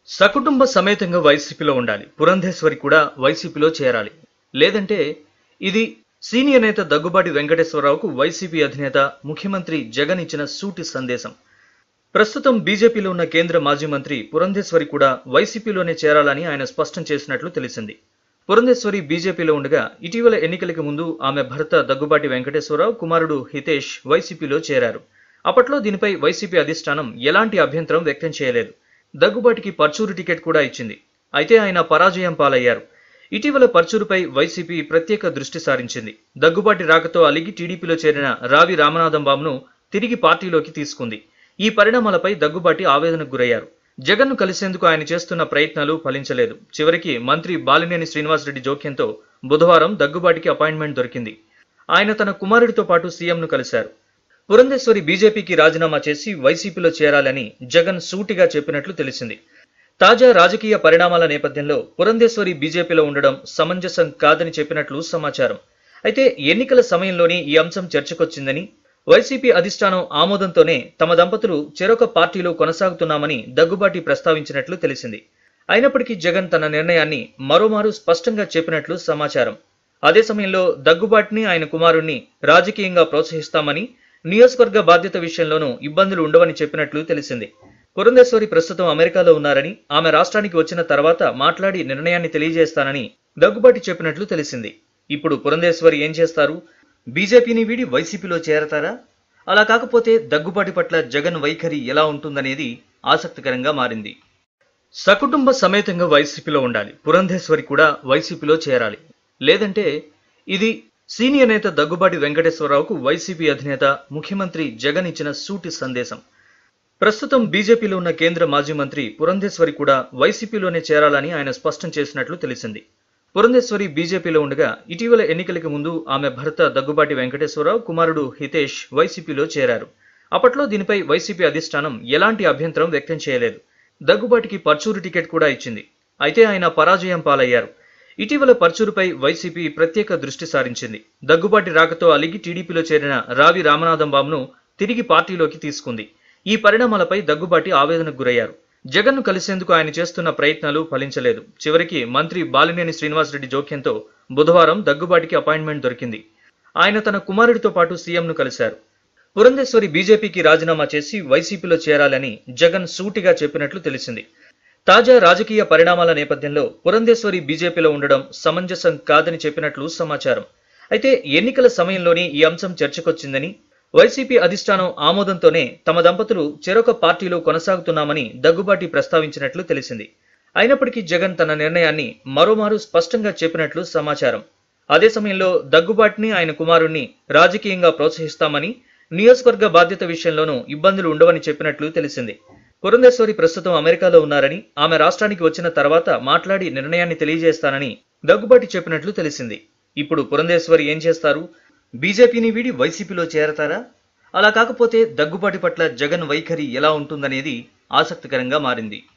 సకుటుంబ సమేతంగా వైసీపీలో ఉండాలి పురంధేశ్వరి కూడా వైసీపీలో చేరాలి లేదంటే ఇది సీనియర్ నేత దగ్గుబాటి వెంకటేశ్వరరావుకు వైసీపీ అధినేత ముఖ్యమంత్రి జగన్ ఇచ్చిన సూటి సందేశం ప్రస్తుతం బీజేపీలో ఉన్న కేంద్ర మాజీ మంత్రి పురంధేశ్వరి కూడా వైసీపీలోనే చేరాలని ఆయన స్పష్టం చేసినట్లు తెలిసింది పురంధేశ్వరి బీజేపీలో ఉండగా ఇటీవల ఎన్నికలకు ముందు ఆమె భర్త దగ్గుబాటి వెంకటేశ్వరరావు కుమారుడు హితేష్ వైసీపీలో చేరారు అప్పట్లో దీనిపై వైసీపీ అధిష్టానం ఎలాంటి అభ్యంతరం వ్యక్తం చేయలేదు దగ్గుబాటికి పర్చూరు టికెట్ కూడా ఇచ్చింది అయితే ఆయన పరాజయం పాలయ్యారు ఇటీవల పర్చూరుపై వైసీపీ ప్రత్యేక దృష్టి సారించింది దగ్గుబాటి రాకతో అలిగి టీడీపీలో చేరిన రావి రామనాథం బాబును తిరిగి పార్టీలోకి తీసుకుంది ఈ పరిణామాలపై దగ్గుబాటి ఆవేదనకు గురయ్యారు జగన్ను కలిసేందుకు ఆయన చేస్తున్న ప్రయత్నాలు ఫలించలేదు చివరికి మంత్రి బాలినేని శ్రీనివాసరెడ్డి జోక్యంతో బుధవారం దగ్గుబాటికి అపాయింట్మెంట్ దొరికింది ఆయన తన కుమారుడితో పాటు సీఎంను కలిశారు పురంధేశ్వరి బీజేపీకి రాజీనామా చేసి వైసీపీలో చేరాలని జగన్ సూటిగా చెప్పినట్లు తెలిసింది తాజా రాజకీయ పరిణామాల నేపథ్యంలో పురంధేశ్వరి బీజేపీలో ఉండడం సమంజసం కాదని చెప్పినట్లు సమాచారం అయితే ఎన్నికల సమయంలోనే ఈ అంశం చర్చకొచ్చిందని వైసీపీ అధిష్టానం ఆమోదంతోనే తమ దంపతులు చెరొక పార్టీలో కొనసాగుతున్నామని దగ్గుబాటి ప్రస్తావించినట్లు తెలిసింది అయినప్పటికీ జగన్ తన నిర్ణయాన్ని మరోమారు స్పష్టంగా చెప్పినట్లు సమాచారం అదే సమయంలో దగ్గుబాటిని ఆయన కుమారుణ్ణి రాజకీయంగా ప్రోత్సహిస్తామని నియోజకవర్గ బాధ్యత విషయంలోనూ ఇబ్బందులు ఉండవని చెప్పినట్లు తెలిసింది పురంధేశ్వరి ప్రస్తుతం అమెరికాలో ఉన్నారని ఆమె రాష్ట్రానికి వచ్చిన తర్వాత మాట్లాడి నిర్ణయాన్ని తెలియజేస్తానని దగ్గుబాటి చెప్పినట్లు తెలిసింది ఇప్పుడు పురంధేశ్వరి ఏం చేస్తారు బీజేపీని వీడి వైసీపీలో చేరతారా అలా కాకపోతే దగ్గుబాటి పట్ల జగన్ వైఖరి ఎలా ఉంటుందనేది ఆసక్తికరంగా మారింది సకుటుంబ సమేతంగా వైసీపీలో ఉండాలి పురంధేశ్వరి కూడా వైసీపీలో చేరాలి లేదంటే ఇది సీనియర్ నేత దగ్గుబాటి వెంకటేశ్వరరావుకు వైసీపీ అధినేత ముఖ్యమంత్రి జగన్ ఇచ్చిన సూటి సందేశం ప్రస్తుతం బీజేపీలో ఉన్న కేంద్ర మాజీ మంత్రి పురంధేశ్వరి కూడా వైసీపీలోనే చేరాలని ఆయన స్పష్టం చేసినట్లు తెలిసింది పురంధేశ్వరి బీజేపీలో ఉండగా ఇటీవల ఎన్నికలకు ముందు ఆమె భర్త దగ్గుబాటి వెంకటేశ్వరరావు కుమారుడు హితేష్ వైసీపీలో చేరారు అప్పట్లో దీనిపై వైసీపీ అధిష్టానం ఎలాంటి అభ్యంతరం వ్యక్తం చేయలేదు దగ్గుబాటికి పర్చూరు టికెట్ కూడా ఇచ్చింది అయితే ఆయన పరాజయం పాలయ్యారు ఇటీవల పర్చూరుపై వైసీపీ ప్రత్యేక దృష్టి సారించింది దగ్గుబాటి రాకతో అలిగి టీడీపీలో చేరిన రావి రామనాథం బాబును తిరిగి పార్టీలోకి తీసుకుంది ఈ పరిణామాలపై దగ్గుబాటి ఆవేదనకు గురయ్యారు జగన్ను కలిసేందుకు ఆయన చేస్తున్న ప్రయత్నాలు ఫలించలేదు చివరికి మంత్రి బాలినేని శ్రీనివాసరెడ్డి జోక్యంతో బుధవారం దగ్గుబాటికి అపాయింట్మెంట్ దొరికింది ఆయన తన కుమారుడితో పాటు సీఎంను కలిశారు పురంధేశ్వరి బీజేపీకి రాజీనామా చేసి వైసీపీలో చేరాలని జగన్ సూటిగా చెప్పినట్లు తెలిసింది తాజా రాజకీయ పరిణామాల నేపథ్యంలో పురంధేశ్వరి బీజేపీలో ఉండడం సమంజసం కాదని చెప్పినట్లు సమాచారం అయితే ఎన్నికల సమయంలోనే ఈ అంశం చర్చకొచ్చిందని వైసీపీ అధిష్టానం ఆమోదంతోనే తమ దంపతులు చెరొక పార్టీలో కొనసాగుతున్నామని దగ్గుబాటి ప్రస్తావించినట్లు తెలిసింది అయినప్పటికీ జగన్ తన నిర్ణయాన్ని మరోమారు స్పష్టంగా చెప్పినట్లు సమాచారం అదే సమయంలో దగ్గుబాటిని ఆయన కుమారుణ్ణి రాజకీయంగా ప్రోత్సహిస్తామని నియోజకవర్గ బాధ్యత విషయంలోనూ ఇబ్బందులు ఉండవని చెప్పినట్లు తెలిసింది పురంధేశ్వరి ప్రస్తుతం అమెరికాలో ఉన్నారని ఆమె రాష్ట్రానికి వచ్చిన తర్వాత మాట్లాడి నిర్ణయాన్ని తెలియజేస్తానని దగ్గుబాటి చెప్పినట్లు తెలిసింది ఇప్పుడు పురంధేశ్వరి ఏం చేస్తారు బీజేపీని వీడి వైసీపీలో చేరతారా అలా కాకపోతే దగ్గుబాటి పట్ల జగన్ వైఖరి ఎలా ఉంటుందనేది ఆసక్తికరంగా మారింది